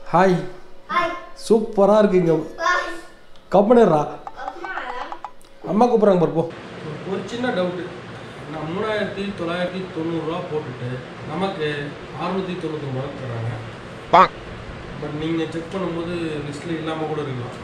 hi hi சூப்பராக இருக்குங்க hi கம்பெனிரா அம்மா அம்மா கூப்பிட்றாங்க பாரு, போ ஒரு சின்ன டவுட்டு நான் மூணாயிரத்தி தொள்ளாயிரத்தி தொண்ணூறுரூவா போட்டுட்டு நமக்கு அறுநூற்றி தொண்ணூத்தொம்பது ரூபா தர்றாங்க பட் நீங்கள் செக் பண்ணும்போது லிஸ்ட்டில் இல்லாமல் கூட இருக்கலாம்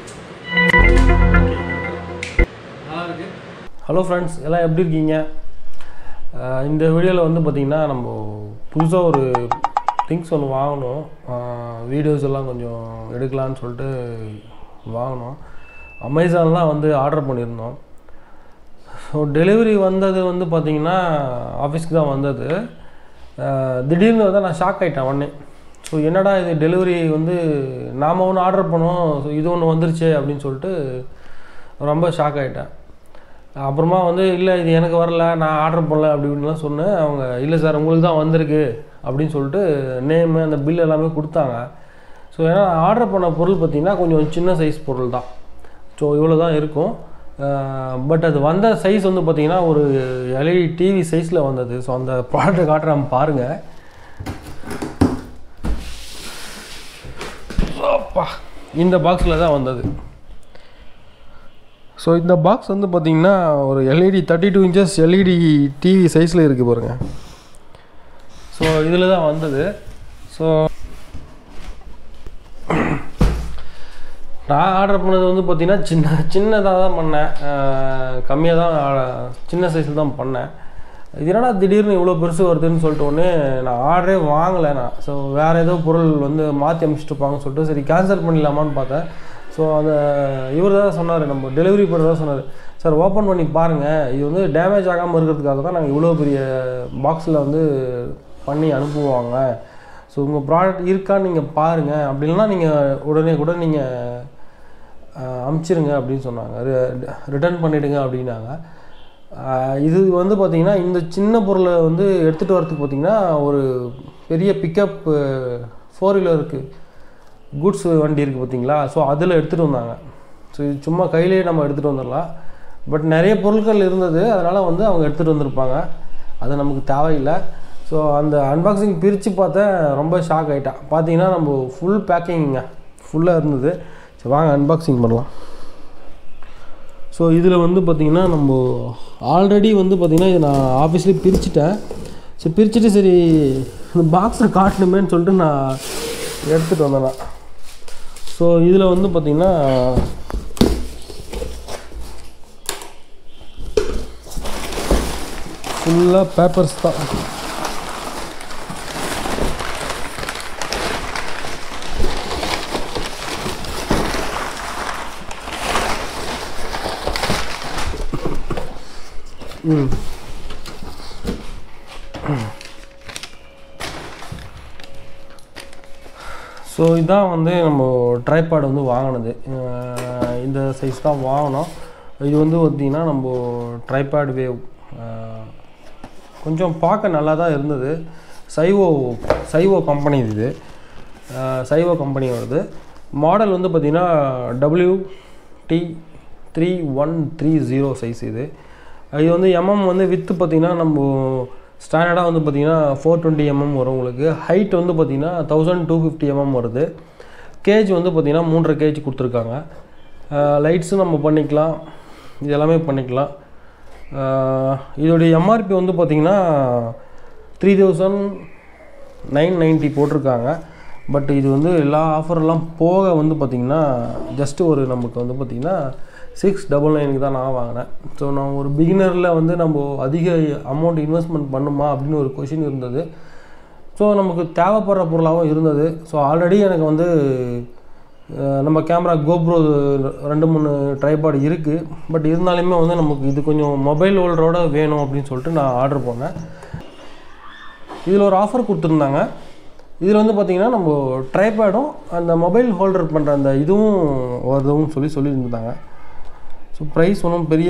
நல்லா இருக்கு ஹலோ ஃப்ரெண்ட்ஸ் எல்லாம் எப்படி இருக்கீங்க அஹ் இந்த வீடியோவில் வந்து பார்த்திங்கன்னா நம்ம புதுசாக ஒரு திங்ஸ் ஒன்று வாங்கணும் வீடியோஸ் எல்லாம் கொஞ்சம் எடுக்கலான்னு சொல்லிட்டு வாங்கினோம் அமேசான்லாம் வந்து ஆர்டர் பண்ணியிருந்தோம் ஸோ டெலிவரி வந்தது வந்து பார்த்திங்கன்னா ஆஃபீஸ்க்கு தான் வந்தது அஹ் திடீர்னு வந்து நான் ஷாக் ஆகிட்டேன் உடனே ஸோ என்னடா இது டெலிவரி வந்து நாம் ஒன்று ஆர்டர் பண்ணோம் ஸோ இது ஒன்று வந்துருச்சே அப்படின்னு சொல்லிட்டு ரொம்ப ஷாக் ஆகிட்டேன் அப்புறமா வந்து இல்லை இது எனக்கு வரல நான் ஆர்டர் பண்ணல அப்படி இப்படின்லாம் சொன்னேன் அவங்க இல்லை சார் உங்களுக்கு தான் வந்திருக்கு அப்படின்னு சொல்லிட்டு நேமு அந்த பில் எல்லாமே கொடுத்தாங்க ஸோ ஏன்னா ஆர்டர் பண்ண பொருள் பார்த்திங்கன்னா கொஞ்சம் சின்ன சைஸ் பொருள் தான் ஸோ இவ்வளோ தான் இருக்கும் பட் அது வந்த சைஸ் வந்து பார்த்திங்கன்னா ஒரு எல்இடி டிவி சைஸில் வந்தது ஸோ அந்த ப்ராடக்ட்டை காட்டுறேன் பாருங்கள் அப்பா இந்த பாக்ஸில் தான் வந்தது ஸோ இந்த பாக்ஸ் வந்து பார்த்திங்கன்னா ஒரு LED thirty two inches LED TV சைஸில் இருக்குது பாருங்கள் ஸோ இதில் தான் வந்தது ஸோ நான் ஆர்டர் பண்ணது வந்து பார்த்திங்கன்னா சின்ன சின்னதாக தான் பண்ணேன் கம்மியாக தான் ஆ- சின்ன சைஸில் தான் பண்ணேன் இது என்னடா திடீர்னு இவ்வளோ பெருசு வருதுன்னு சொல்லிட்டு உடனே நான் ஆர்டரே வாங்கலை நான் ஸோ வேறு ஏதோ பொருள் வந்து மாற்றி அனுப்பிச்சிட்ருப்பாங்கன்னு சொல்லிட்டு சரி கேன்சல் பண்ணிடலாமான்னு பார்த்தேன் ஸோ அந்த இவர் தான் சொன்னார் நம்ம டெலிவரி பண்ணுறது தான் சொன்னார் சார் ஓப்பன் பண்ணி பாருங்கள் இது வந்து டேமேஜ் ஆகாமல் இருக்கிறதுக்காக தான் நாங்கள் இவ்வளோ பெரிய பாக்ஸில் வந்து பண்ணி அனுப்புவாங்க ஸோ உங்கள் ப்ராடக்ட் இருக்கான்னு நீங்கள் பாருங்கள் அப்படின்னா நீங்கள் உடனே கூட நீங்கள் அமுச்சிருங்க அப்படின்னு சொன்னாங்க ரிட்டர்ன் பண்ணிவிடுங்க அப்படின்னாங்க அஹ் இது வந்து பார்த்திங்கன்னா இந்த சின்ன பொருளை வந்து எடுத்துகிட்டு வரதுக்கு பார்த்திங்கன்னா ஒரு பெரிய பிக்கப் ஃபோர் வீலர் இருக்குது குட்ஸ் வண்டி இருக்குது பார்த்தீங்களா ஸோ அதில் எடுத்துகிட்டு வந்தாங்க ஸோ இது சும்மா கையிலேயே நம்ம எடுத்துகிட்டு வந்துடலாம் பட் நிறைய பொருட்கள் இருந்தது அதனால் வந்து அவங்க எடுத்துகிட்டு வந்திருப்பாங்க அது நமக்கு தேவையில்லை ஸோ அந்த அன்பாக்சிங் பிரித்து பார்த்தேன் ரொம்ப ஷாக் ஆகிட்டேன் பார்த்தீங்கன்னா நம்ம ஃபுல் பேக்கிங்க ஃபுல்லாக இருந்தது சரி வாங்க அன்பாக்சிங் பண்ணலாம் ஸோ இதில் வந்து பார்த்திங்கன்னா நம்ம ஆல்ரெடி வந்து பார்த்திங்கன்னா இது நான் ஆஃபீஸ்லேயே பிரிச்சுட்டேன் சரி பிரிச்சுட்டு சரி இந்த பாக்ஸை காட்டணுமேன்னு சொல்லிட்டு நான் எடுத்துகிட்டு வந்தேன் நான் ஸோ இதில் வந்து பார்த்திங்கன்னா ஃபுல்லாக பேப்பர்ஸ் தான் ம் ஸோ இதான் வந்து நம்ம ட்ரைபாட் வந்து வாங்கினது அஹ் இந்த சைஸ் தான் வாங்கினோம் இது வந்து பார்த்திங்கன்னா நம்ம ட்ரைபாட் வேவ் கொஞ்சம் பார்க்க நல்லா தான் இருந்தது சைவோ சைவோ கம்பெனி இது அஹ் சைவோ கம்பெனி வருது மாடல் வந்து பார்த்திங்கன்னா W D three one three zero size இது இது வந்து எம்எம் வந்து வித்து பார்த்திங்கன்னா நம்ம ஸ்டாண்டர்டாக வந்து பார்த்திங்கன்னா ஃபோர் டுவெண்ட்டி எம்எம் வரும் உங்களுக்கு ஹைட் வந்து பார்த்திங்கன்னா தௌசண்ட் டூ ஃபிஃப்டி எம்எம் வருது கேஜ் வந்து பார்த்திங்கன்னா மூன்றரை கேஜ் கொடுத்துருக்காங்க லைட்ஸும் நம்ம பண்ணிக்கலாம் இது எல்லாமே பண்ணிக்கலாம் அஹ் இதோடைய எம்ஆர்பி வந்து பார்த்திங்கன்னா த்ரீ தௌசண்ட் நைன் நைன்ட்டி போட்டிருக்காங்க பட் இது வந்து எல்லா ஆஃபர்லாம் போக வந்து பார்த்திங்கன்னா ஜஸ்ட்டு ஒரு நமக்கு வந்து பார்த்திங்கன்னா சிக்ஸ் டபுள் நைனுக்கு தான் நான் வாங்கினேன் ஸோ நான் ஒரு பிகினரில் வந்து நம்ம அதிக அமௌண்ட் இன்வெஸ்ட்மெண்ட் பண்ணுமா அப்படின்னு ஒரு கொஷின் இருந்தது ஸோ நமக்கு தேவைப்படுற பொருளாகவும் இருந்தது ஸோ ஆல்ரெடி எனக்கு வந்து அஹ், நம்ம கேமரா கோப்ரோ ரெண்டு மூணு ட்ரைபாட் இருக்குது பட் இருந்தாலுமே வந்து நமக்கு இது கொஞ்சம் மொபைல் ஹோல்டரோட வேணும் அப்படின்னு சொல்லிட்டு நான் ஆர்டர் பண்ணேன் இதில் ஒரு ஆஃபர் கொடுத்துருந்தாங்க இதில் வந்து பார்த்திங்கன்னா நம்ம ட்ரைபேடும் அந்த மொபைல் ஹோல்டர் பண்ணுற அந்த இதுவும் வருதுன்னு சொல்லி சொல்லியிருந்தாங்க ஸோ ப்ரைஸ் ஒன்றும் பெரிய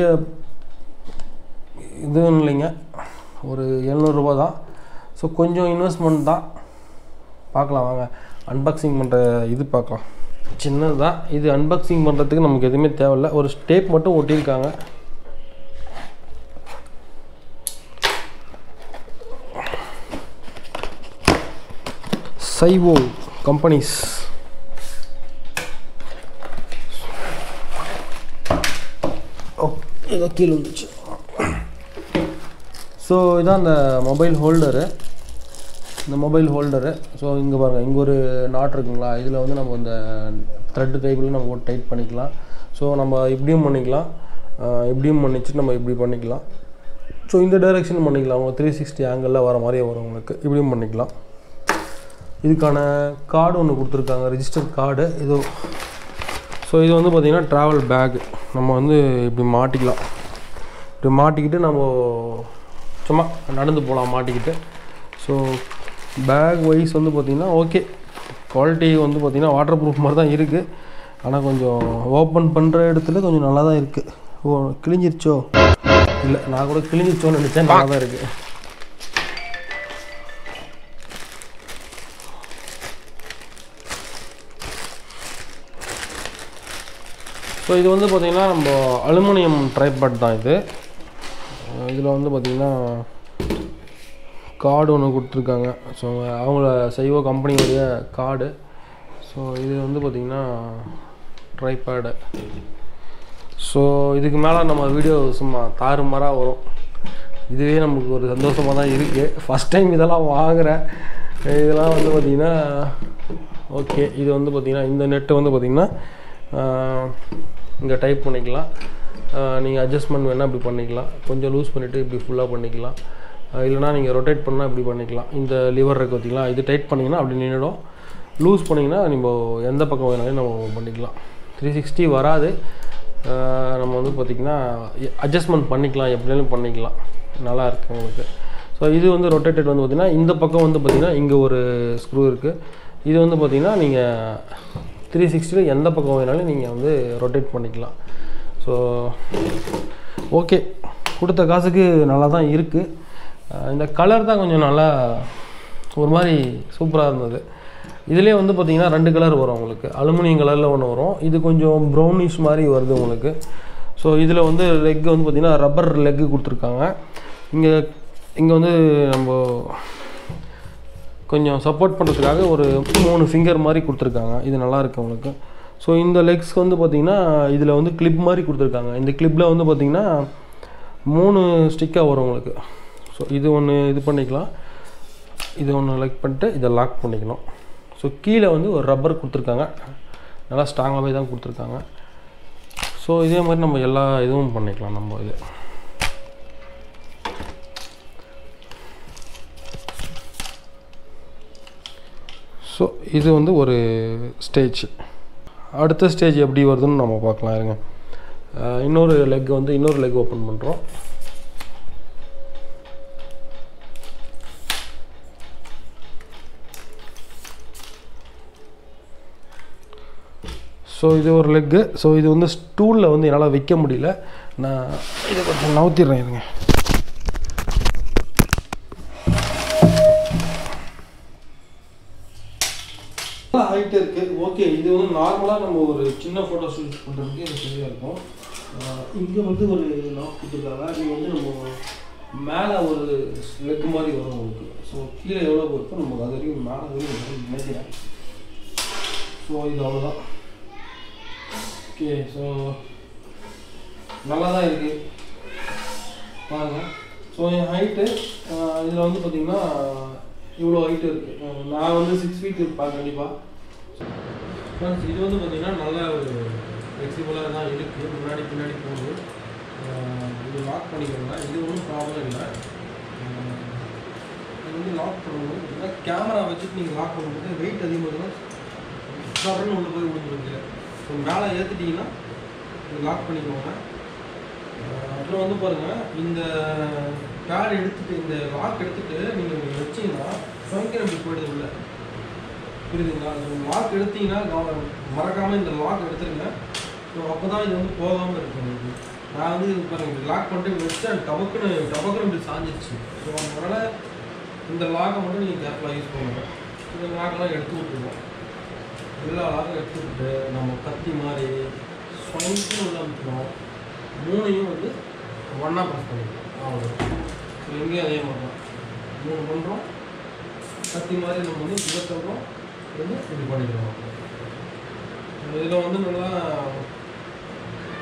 இதுவும் இல்லைங்க ஒரு எழுநூறுபா தான் ஸோ கொஞ்சம் இன்வெஸ்ட்மெண்ட் தான் பார்க்கலாம் வாங்க அன்பாக்சிங் பண்ணுற இது பார்க்கலாம் சின்னது தான் இது அன்பாக்சிங் பண்ணுறதுக்கு நமக்கு எதுவுமே தேவையில்ல ஒரு ஸ்டேப் மட்டும் ஒட்டியிருக்காங்க சைவோ கம்பெனிஸ் ஏதோ கீழே வந்துச்சு ஸோ இதான் அந்த மொபைல் ஹோல்டரு இந்த மொபைல் ஹோல்டரு ஸோ இங்கே பாருங்கள் இங்கே ஒரு நாட் இருக்குங்களா இதில் வந்து நம்ம இந்த த்ரெட் டைப்பில் நம்ம போட்டு டைட் பண்ணிக்கலாம் ஸோ நம்ம இப்படியும் பண்ணிக்கலாம் ஆஹ் இப்படியும் பண்ணிச்சு நம்ம இப்படி பண்ணிக்கலாம் ஸோ இந்த டைரெக்ஷன் பண்ணிக்கலாம் உங்கள் த்ரீ சிக்ஸ்டி ஆங்கிளில் வர மாதிரியே வரும் உங்களுக்கு இப்படியும் பண்ணிக்கலாம் இதுக்கான கார்டு ஒன்று கொடுத்துருக்காங்க ரிஜிஸ்டர் கார்டு இது ஸோ இது வந்து பார்த்திங்கன்னா ட்ராவல் பேக் நம்ம வந்து இப்படி மாட்டிக்கலாம் இப்படி மாட்டிக்கிட்டு நம்ம சும்மா நடந்து போகலாம் மாட்டிக்கிட்டு ஸோ பேக் வைஸ் வந்து பார்த்திங்கன்னா ஓகே குவாலிட்டி வந்து பார்த்திங்கன்னா வாட்டர் ப்ரூஃப் மாதிரி தான் இருக்குது ஆனால் கொஞ்சம் ஓப்பன் பண்ணுற இடத்துல கொஞ்சம் நல்லா தான் இருக்குது ஓ கிழிஞ்சிருச்சோ இல்லை நான் கூட கிழிஞ்சிருச்சோன்னு நினச்சேன் நல்லா தான் இருக்குது ஸோ இது வந்து பார்த்திங்கன்னா நம்ம அலுமினியம் ட்ரைபாட் தான் இது இதில் வந்து பார்த்திங்கன்னா கார்டு ஒன்று கொடுத்துருக்காங்க ஸோ அவங்கள சைவோ கம்பெனியோடைய கார்டு ஸோ இது வந்து பார்த்திங்கன்னா ட்ரைபேடு ஸோ இதுக்கு மேலே நம்ம வீடியோ சும்மா தாறுமாறாக வரும் இதுவே நமக்கு ஒரு சந்தோஷமாக தான் இருக்குது ஃபஸ்ட் டைம் இதெல்லாம் வாங்குகிறேன் இதெல்லாம் வந்து பார்த்திங்கன்னா ஓகே இது வந்து பார்த்திங்கன்னா இந்த நெட்டு வந்து பார்த்திங்கன்னா இங்கே டைப் பண்ணிக்கலாம் நீங்கள் அட்ஜஸ்ட்மெண்ட் வேணால் இப்படி பண்ணிக்கலாம் கொஞ்சம் லூஸ் பண்ணிவிட்டு இப்படி ஃபுல்லாக பண்ணிக்கலாம் அஹ் இல்லைனா நீங்கள் ரொட்டேட் பண்ணால் இப்படி பண்ணிக்கலாம் இந்த லிவர் இருக்கு பார்த்தீங்களா இது டைட் பண்ணிங்கன்னா அப்படி நின்றுடும் லூஸ் பண்ணிங்கன்னா நம்ம எந்த பக்கம் வேணாலும் நம்ம பண்ணிக்கலாம் த்ரீ சிக்ஸ்டி வராது அஹ் நம்ம வந்து பார்த்திங்கன்னா அட்ஜஸ்ட்மெண்ட் பண்ணிக்கலாம் எப்படினாலும் பண்ணிக்கலாம் நல்லா இருக்கு உங்களுக்கு ஸோ இது வந்து ரொட்டேட்டட் வந்து பார்த்திங்கன்னா இந்த பக்கம் வந்து பார்த்திங்கன்னா இங்கே ஒரு ஸ்க்ரூ இருக்குது இது வந்து பார்த்திங்கன்னா நீங்கள் த்ரீ சிக்ஸ்டியில் எந்த பக்கம் வேணாலும் நீங்கள் வந்து ரொட்டேட் பண்ணிக்கலாம் ஸோ ஓகே கொடுத்த காசுக்கு நல்லா தான் இருக்குது இந்த கலர் தான் கொஞ்சம் நல்லா ஒரு மாதிரி சூப்பராக இருந்தது இதுலேயே வந்து பார்த்திங்கன்னா ரெண்டு கலர் வரும் உங்களுக்கு அலுமினியம் கலரில் ஒன்று வரும் இது கொஞ்சம் ப்ரௌனிஷ் மாதிரி வருது உங்களுக்கு ஸோ இதில் வந்து லெக் வந்து பார்த்திங்கன்னா ரப்பர் லெக்கு கொடுத்துருக்காங்க இங்கே இங்கே வந்து நம்ம கொஞ்சம் சப்போர்ட் பண்ணுறதுக்காக ஒரு மூணு ஃபிங்கர் மாதிரி கொடுத்துருக்காங்க இது நல்லா இருக்கு உங்களுக்கு ஸோ இந்த லெக்ஸ்க்கு வந்து பார்த்திங்கன்னா இதில் வந்து கிளிப் மாதிரி கொடுத்துருக்காங்க இந்த கிளிப்பில் வந்து பார்த்திங்கன்னா மூணு ஸ்டிக்காக வரும் உங்களுக்கு ஸோ இது ஒன்று இது பண்ணிக்கலாம் இது ஒன்று லைக் பண்ணிட்டு இதை லாக் பண்ணிக்கணும் ஸோ கீழே வந்து ஒரு ரப்பர் கொடுத்துருக்காங்க நல்லா ஸ்ட்ராங்காகவே தான் கொடுத்துருக்காங்க ஸோ இதே மாதிரி நம்ம எல்லா இதுவும் பண்ணிக்கலாம் நம்ம இது ஸோ இது வந்து ஒரு ஸ்டேஜ் அடுத்த ஸ்டேஜ் எப்படி வருதுன்னு நம்ம பார்க்கலாம் இருங்க அஹ் இன்னொரு லெக் வந்து இன்னொரு லெக் ஓப்பன் பண்ணுறோம் ஸோ இது ஒரு லெக்கு ஸோ இது வந்து ஸ்டூலில் வந்து என்னால் வைக்க முடியல நான் இதை கொஞ்சம் நவுத்திடுறேன் இருங்க ஹைட் இருக்குது ஓகே இது வந்து நார்மலாக நம்ம ஒரு சின்ன ஃபோட்டோ ஷூட் பண்ணுறதுக்கு இது சரியாக இருக்கும் இங்கே வந்து ஒரு லாக் கொடுத்துருக்காங்க இது வந்து நம்ம மேலே ஒரு லெக் மாதிரி வரும் உங்களுக்கு ஸோ கீழே எவ்வளோ இருக்கோ நமக்கு அது வரைக்கும் மேலே வரைக்கும் வரும்னு நினைக்கிறேன் ஸோ இது அவ்வளோதான் ஓகே ஸோ நல்லா தான் இருக்குது பாருங்கள் ஸோ என் ஹைட்டு இதில் வந்து பார்த்தீங்கன்னா இவ்வளோ ஹைட்டு இருக்குது நான் வந்து சிக்ஸ் ஃபீட் இருப்பேன் கண்டிப்பாக ஃப்ரெண்ட்ஸ் இது வந்து பார்த்தீங்கன்னா நல்ல ஒரு ஃப்ளெக்சிபிளாக தான் இருக்குது முன்னாடி பின்னாடி போகுது அஹ் இது லாக் பண்ணிக்கோங்க இது ஒன்றும் ப்ராப்ளம் இல்லை அஹ் இது வந்து லாக் பண்ணும்போது பார்த்தீங்கன்னா கேமரா வச்சுட்டு நீங்கள் லாக் பண்ணும்போது வெயிட் அதிகமாக இருந்தால் சரன்னு உள்ள போய் விழுந்துருக்கு ஸோ மேலே ஏற்றிட்டீங்கன்னா இது லாக் பண்ணிக்கோங்க அஹ் அப்புறம் வந்து பாருங்கள் இந்த பேட் எடுத்துட்டு இந்த லாக் எடுத்துட்டு நீங்கள் வச்சீங்கன்னா சுயங்கிரம் இப்படி போயிடுது உள்ள புரியுதுங்களா லாக் எடுத்தீங்கன்னா கவனம் மறக்காமல் இந்த லாக் எடுத்துருங்க ஸோ அப்போ தான் இது வந்து போகாமல் இருக்கும் உங்களுக்கு நான் வந்து இது பாருங்க லாக் பண்ணிட்டு வச்சேன் டபக்குன்னு டபக்குன்னு இப்படி சாஞ்சிருச்சு ஸோ அதனால் இந்த லாக்கை மட்டும் நீங்கள் கேர்ஃபுல்லாக யூஸ் பண்ணுங்க இந்த லாக்கெல்லாம் எடுத்து விட்டுருவோம் எல்லா லாக்கும் எடுத்து விட்டு நம்ம கத்தி மாதிரி ஸ்வயங்கும் உள்ள அமைக்கணும் மூணையும் வந்து ஒன்றா ப்ரெஸ் பண்ணிக்கலாம் அவ்வளோ ஸோ இங்கேயும் அதே மாதிரி தான் மூணு பண்ணுறோம் கத்தி மாதிரி நம்ம வந்து இதை சொல்கிறோம் வந்து இப்படி பண்ணிக்கிறோம் இதில் வந்து நல்லா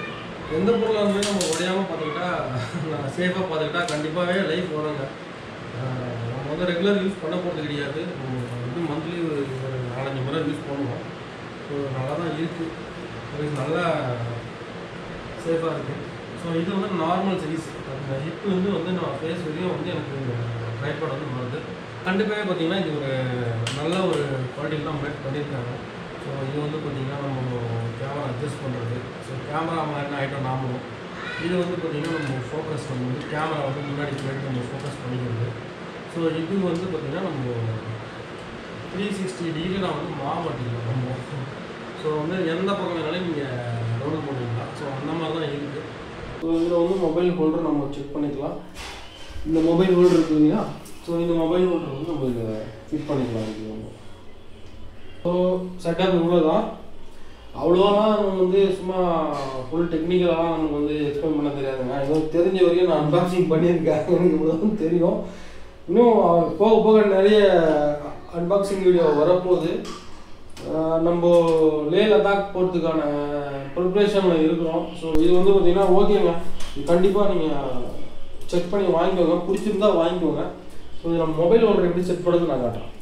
எந்த பொருளாக இருந்தாலும் நம்ம உடையாமல் பார்த்துக்கிட்டா சேஃபாக பார்த்துக்கிட்டா கண்டிப்பாகவே லைஃப் வருங்க ஆஹ் நம்ம வந்து ரெகுலர் யூஸ் பண்ண போகிறது கிடையாது நம்ம வந்து மந்த்லி ஒரு ஒரு நாலஞ்சு முறை யூஸ் பண்ணுவோம் ஸோ நல்லா தான் இருக்குது நல்லா சேஃபாக இருக்குது ஸோ இது வந்து நார்மல் சைஸ் அந்த ஹிப்பு வந்து வந்து நான் ஃபேஸ் வரையும் வந்து எனக்கு ட்ரைபாட் வந்து வருது கண்டிப்பாக பார்த்தீங்கன்னா இது ஒரு நல்ல ஒரு குவாலிட்டியில் தான் மேக் பண்ணியிருக்காங்க ஸோ இது வந்து பார்த்தீங்கன்னா நம்ம கேமரா அட்ஜஸ்ட் பண்ணுறது ஸோ கேமரா மாதிரி ஐட்டம் நாமளும் இது வந்து பார்த்தீங்கன்னா நம்ம ஃபோக்கஸ் நம்ம வந்து கேமரா வந்து முன்னாடி பின்னாடி நம்ம ஃபோக்கஸ் பண்ணிக்கிறது ஸோ இது வந்து பார்த்தீங்கன்னா நம்ம த்ரீ சிக்ஸ்டி டிகிரி நான் வந்து மாற மாட்டேங்கிறேன் நம்ம ஸோ வந்து எந்த பக்கம் வேணாலும் நீங்கள் டவுன்லோட் பண்ணிக்கலாம் ஸோ அந்த மாதிரி தான் இருக்குது ஸோ இதில் வந்து மொபைல் ஹோல்டர் நம்ம செக் பண்ணிக்கலாம் இந்த மொபைல் ஹோல்டர் இருக்கு இல்லையா ஸோ இந்த மொபைல் ஹோல்டர் வந்து நம்ம இதில் ஃபிட் பண்ணிக்கலாம் இது வந்து ஸோ செட்டப் இவ்வளோ தான் அவ்வளோலாம் நம்ம வந்து சும்மா ஃபுல் டெக்னிக்கலாலாம் நமக்கு வந்து எக்ஸ்பிளைன் பண்ண தெரியாதுங்க ஏதோ தெரிஞ்ச வரையும் நான் அன்பாக்சிங் பண்ணியிருக்கேன் எனக்கு இவ்வளோ தான் தெரியும் இன்னும் போக போக நிறைய அன்பாக்சிங் வீடியோ வரப்போகுது ஆஹ் நம்ம லே லடாக் போகிறதுக்கான ப்ரிப்ரேஷனில் இருக்கிறோம் ஸோ இது வந்து பார்த்தீங்கன்னா ஓகேங்க இது கண்டிப்பாக நீங்கள் செக் பண்ணி வாங்கிக்கோங்க பிடிச்சிருந்தா வாங்கிக்கோங்க ஸோ இது நம்ம மொபைல் ஹோல்டர் எப்படி செட் பண்ணுறது நான் காட்டுறேன்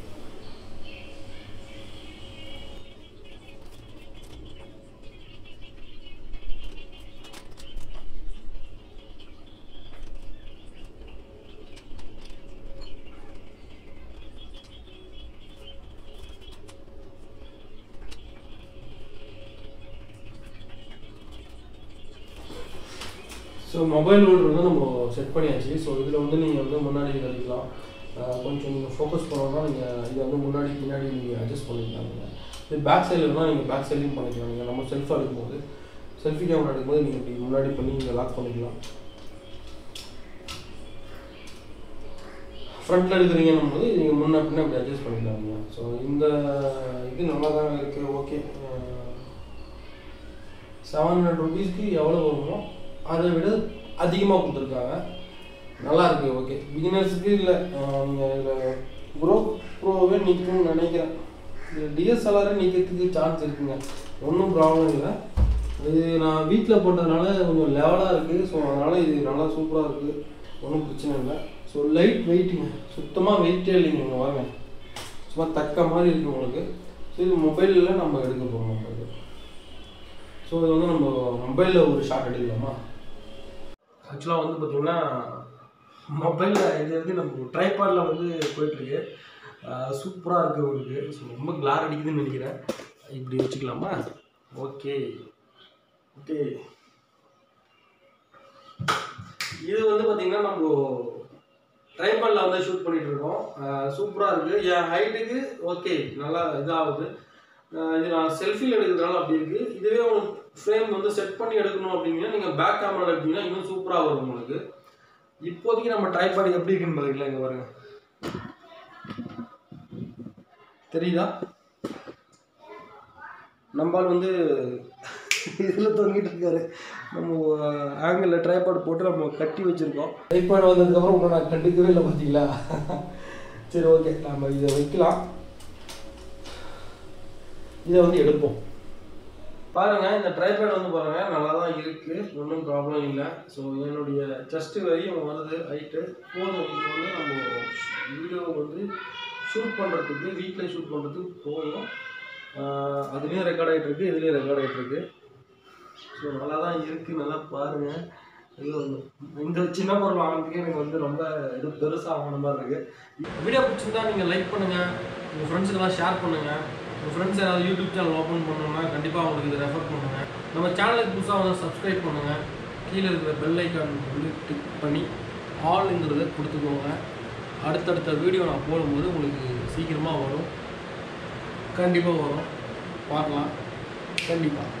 ஸோ மொபைல் ஹோல்டர் வந்து நம்ம செட் பண்ணியாச்சு ஸோ இதில் வந்து நீங்கள் வந்து முன்னாடி வரைக்கலாம் கொஞ்சம் நீங்கள் ஃபோக்கஸ் பண்ணோம்னா நீங்கள் இதை வந்து முன்னாடி பின்னாடி நீங்கள் அட்ஜஸ்ட் பண்ணிக்கலாம் நீங்கள் இது பேக் சைடில் இருந்தால் நீங்கள் பேக் சைட்லையும் பண்ணிக்கலாம் நீங்கள் நம்ம செல்ஃபாக எடுக்கும்போது செல்ஃபி கேமரா எடுக்கும்போது நீங்கள் இப்படி முன்னாடி பண்ணி நீங்கள் லாக் பண்ணிக்கலாம் ஃப்ரண்ட்டில் எடுக்கிறீங்கன்னும் போது நீங்கள் முன்ன பின்ன அப்படி அட்ஜஸ்ட் பண்ணிக்கலாம் நீங்கள் ஸோ இந்த இது நல்லா தான் இருக்குது ஓகே செவன் ஹண்ட்ரட் ருபீஸ்க்கு எவ்வளோ வருமோ அதை விட அதிகமாக கொடுத்துருக்காங்க நல்லா இருக்கு ஓகே பிகினர்ஸுக்கு இல்லை நீங்கள் இதில் ப்ரோ ப்ரோவே நிற்கும்னு நினைக்கிறேன் இது டிஎஸ்எல்ஆரே நிற்கிறதுக்கு சான்ஸ் இருக்குங்க ஒன்றும் ப்ராப்ளம் இல்லை இது நான் வீட்டில் போட்டதுனால கொஞ்சம் லெவலாக இருக்குது ஸோ அதனால் இது நல்லா சூப்பராக இருக்குது ஒன்றும் பிரச்சனை இல்லை ஸோ லைட் வெயிட்டுங்க சுத்தமாக வெயிட்டே இல்லைங்க இங்கே வாங்க சும்மா தக்க மாதிரி இருக்குது உங்களுக்கு ஸோ இது மொபைலில் நம்ம எடுக்க போகிறோம் இது ஸோ இது வந்து நம்ம மொபைலில் ஒரு ஷாட் எடுக்கலாமா ஆக்சுவலாக வந்து பார்த்தீங்கன்னா மொபைலில் இது வந்து நம்ம ட்ரைபாடில் வந்து போயிட்டுருக்கு சூப்பராக இருக்குது உங்களுக்கு ஸோ ரொம்ப கிளார் அடிக்குதுன்னு நினைக்கிறேன் இப்படி வச்சுக்கலாமா ஓகே ஓகே இது வந்து பார்த்தீங்கன்னா நம்ம ட்ரைபாடில் வந்து ஷூட் பண்ணிட்டு இருக்கோம் சூப்பராக இருக்குது என் ஹைட்டுக்கு ஓகே நல்லா இதாகுது அஹ் இது நான் செல்ஃபியில் எடுக்கிறதுனால அப்படி இருக்குது இதுவே உங்களுக்கு ஃப்ரேம் வந்து செட் பண்ணி எடுக்கணும் அப்படின்னா நீங்கள் பேக் கேமரா எடுத்தீங்கன்னா இன்னும் சூப்பராக வரும் உங்களுக்கு இப்போதைக்கு நம்ம ட்ரைபாட் எப்படி இருக்குன்னு பாருங்களா இங்கே பாருங்க தெரியுதா நம்மால் வந்து இதில் தொங்கிட்டு இருக்காரு நம்ம ஆங்கிளில் ட்ரைபாட் போட்டு நம்ம கட்டி வச்சுருக்கோம் ட்ரைபாட் வந்ததுக்கப்புறம் உங்களை நான் கண்டுக்கவே இல்லை பார்த்தீங்களா சரி ஓகே நம்ம இதை வைக்கலாம் இதை வந்து எடுப்போம் பாருங்க இந்த ட்ரைபேட் வந்து பாருங்க நல்லா தான் இருக்கு ஒன்றும் ப்ராப்ளம் இல்லை ஸோ என்னுடைய செஸ்ட் வரையும் வருது ஹைட்டு போதும் இது வந்து நம்ம வீடியோ வந்து ஷூட் பண்ணுறதுக்கு வீட்டில் ஷூட் பண்ணுறதுக்கு போதும் ஆஹ் அதுலேயும் ரெக்கார்ட் ஆகிட்டு இருக்கு இதுலேயும் ரெக்கார்ட் ஆகிட்டு இருக்கு ஸோ நல்லா தான் இருக்கு நல்லா பாருங்க இது வந்து இந்த சின்ன பொருள் வாங்கினதுக்கே எனக்கு வந்து ரொம்ப இது பெருசாக வாங்கின மாதிரி இருக்கு வீடியோ பிடிச்சிருந்தா நீங்கள் லைக் பண்ணுங்க உங்கள் ஃப்ரெண்ட்ஸுக்கெல்லாம் ஷேர் பண்ணுங்க உங்கள் ஃப்ரெண்ட்ஸ் யாராவது யூடியூப் சேனல் ஓப்பன் பண்ணணும்னா கண்டிப்பாக அவங்களுக்கு இதை ரெஃபர் பண்ணுங்க நம்ம சேனலுக்கு புதுசாக வந்து சப்ஸ்கிரைப் பண்ணுங்க கீழே இருக்கிற பெல் ஐக்கான் கிளிக் பண்ணி ஆல்ங்கிறத கொடுத்துக்கோங்க அடுத்தடுத்த வீடியோ நான் போடும்போது உங்களுக்கு சீக்கிரமாக வரும் கண்டிப்பாக வரும் பார்க்கலாம் கண்டிப்பாக